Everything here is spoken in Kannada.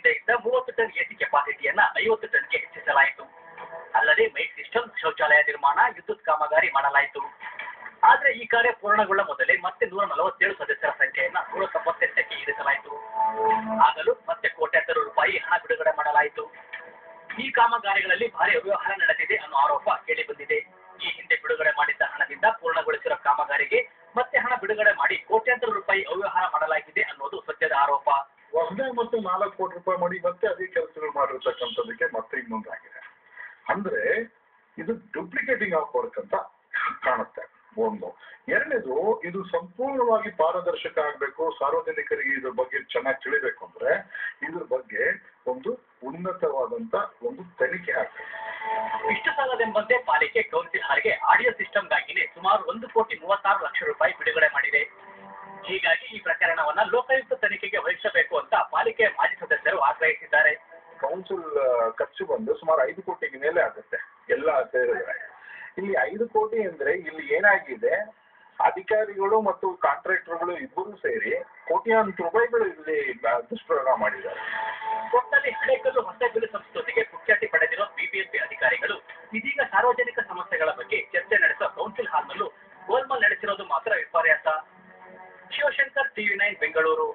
ಹಿಂದೆ ಇದ್ದ ಮೂವತ್ತು ಟನ್ ಎಸಿ ಕೆಪಾಸಿಟಿಯನ್ನ ಐವತ್ತು ಟನ್ಗೆ ಹೆಚ್ಚಿಸಲಾಯಿತು ಅಲ್ಲದೆ ಮೈಕ್ ಸಿಸ್ಟಮ್ ಶೌಚಾಲಯ ನಿರ್ಮಾಣ ವಿದ್ಯುತ್ ಕಾಮಗಾರಿ ಮಾಡಲಾಯಿತು ಆದ್ರೆ ಈ ಕಾರ್ಯ ಪೂರ್ಣಗೊಳ್ಳ ಮೊದಲೇ ಮತ್ತೆ ನೂರ ನಲವತ್ತೇಳು ಸದಸ್ಯರ ಸಂಖ್ಯೆಯನ್ನ ನೂರ ತೊಂಬತ್ತೆಂಟಕ್ಕೆ ಇರಿಸಲಾಯಿತು ಆಗಲೂ ಮತ್ತೆ ಕೋಟ್ಯಾಂತರ ರೂಪಾಯಿ ಹಣ ಬಿಡುಗಡೆ ಮಾಡಲಾಯಿತು ಈ ಕಾಮಗಾರಿಗಳಲ್ಲಿ ಭಾರಿ ಅವ್ಯವಹಾರ ನಡೆದಿದೆ ಅನ್ನೋ ಆರೋಪ ಕೇಳಿ ಬಂದಿದೆ ಈ ಹಿಂದೆ ಬಿಡುಗಡೆ ಮಾಡಿದ್ದ ಹಣದಿಂದ ಪೂರ್ಣಗೊಳಿಸಿರೋ ಕಾಮಗಾರಿಗೆ ಮತ್ತೆ ಹಣ ಬಿಡುಗಡೆ ಮಾಡಿ ಕೋಟ್ಯಾಂತರ ರೂಪಾಯಿ ಅವ್ಯವಹಾರ ಮಾಡಲಾಗಿದೆ ಅನ್ನೋದು ಸತ್ಯದ ಆರೋಪ ಒಂದೇ ಮತ್ತೆ ನಾಲ್ಕು ಕೋಟಿ ರೂಪಾಯಿ ಮಾಡಿ ಮತ್ತೆ ಅದೇ ಕೆಲಸಗಳು ಮಾಡಿರ್ತಕ್ಕಂಥದಕ್ಕೆ ಮತ್ತೆ ಇನ್ನೊಂದಾಗಿದೆ ಅಂದ್ರೆ ಇದು ಡುಪ್ಲಿಕೇಟಿಂಗ್ ಆಫ್ ವರ್ಕ್ ಅಂತ ಕಾಣುತ್ತೆ ಒಂದು ಎರಡನೇದು ಇದು ಸಂಪೂರ್ಣವಾಗಿ ಪಾರದರ್ಶಕ ಆಗ್ಬೇಕು ಸಾರ್ವಜನಿಕರಿಗೆ ಇದ್ರ ಬಗ್ಗೆ ಚೆನ್ನಾಗಿ ತಿಳಿಬೇಕು ಅಂದ್ರೆ ಇದ್ರ ಬಗ್ಗೆ ಒಂದು ಉನ್ನತವಾದಂತ ಒಂದು ತನಿಖೆ ಆಗ್ಬೇಕು ಇಷ್ಟು ಸಾಲದೆಂಬಂತೆ ಪಾಲಿಕೆ ಕೌನ್ಸಿಲ್ ಹಾಲ್ಗೆ ಆಡಿಯೋ ಸಿಸ್ಟಮ್ಗಾಗಿನೇ ಸುಮಾರು ಒಂದು ಕೋಟಿ ಮೂವತ್ತಾರು ಲಕ್ಷ ರೂಪಾಯಿ ಬಿಡುಗಡೆ ಮಾಡಿದೆ ಹೀಗಾಗಿ ಈ ಪ್ರಕರಣವನ್ನ ಲೋಕಾಯುಕ್ತ ತನಿಖೆಗೆ ವಹಿಸಬೇಕು ಅಂತ ಪಾಲಿಕೆಯ ಮಾಜಿ ಸದಸ್ಯರು ಆಗ್ರಹಿಸಿದ್ದಾರೆ ಕೌನ್ಸಿಲ್ ಖರ್ಚು ಬಂದು ಸುಮಾರು ಐದು ಕೋಟಿಗೆ ಮೇಲೆ ಆಗುತ್ತೆ ಎಲ್ಲ ಸೇರಿದ್ರೆ ಇಲ್ಲಿ ಐದು ಕೋಟಿ ಅಂದ್ರೆ ಇಲ್ಲಿ ಏನಾಗಿದೆ ಅಧಿಕಾರಿಗಳು ಮತ್ತು ಕಾಂಟ್ರಾಕ್ಟರ್ಗಳು ಇಬ್ಬರು ಸೇರಿ ಕೋಟ್ಯಾಂತರ ರೂಪಾಯಿಗಳು ಇಲ್ಲಿ ಬ- ದುಷ್ಪ್ರಯೋಗ ಮಾಡಿದ್ದಾರೆ ಒಟ್ಟಲ್ಲಿ ಹಳೇಕಲ್ಲು ಹೊಸಬಿಲ್ಲು ಸಂಸ್ಕೃತಿಗೆ ಕುಖ್ಯಾತಿ ಪಡೆದಿರೋ ಬಿಬಿಎಂಪಿ ಅಧಿಕಾರಿಗಳು ಇದೀಗ ಸಾರ್ವಜನಿಕ ಸಮಸ್ಯೆಗಳ ಬಗ್ಗೆ ಚರ್ಚೆ ನಡೆಸುವ ಕೌನ್ಸಿಲ್ ಹಾಲ್ನಲ್ಲೂ ಗೋಲ್ಮಾಲ್ ನಡೆಸಿರೋದು ಮಾತ್ರ ವಿಪರ್ಯಾಸ ಶಿವಶಂಕರ್ ಟಿವಿ ನೈನ್ ಬೆಂಗಳೂರು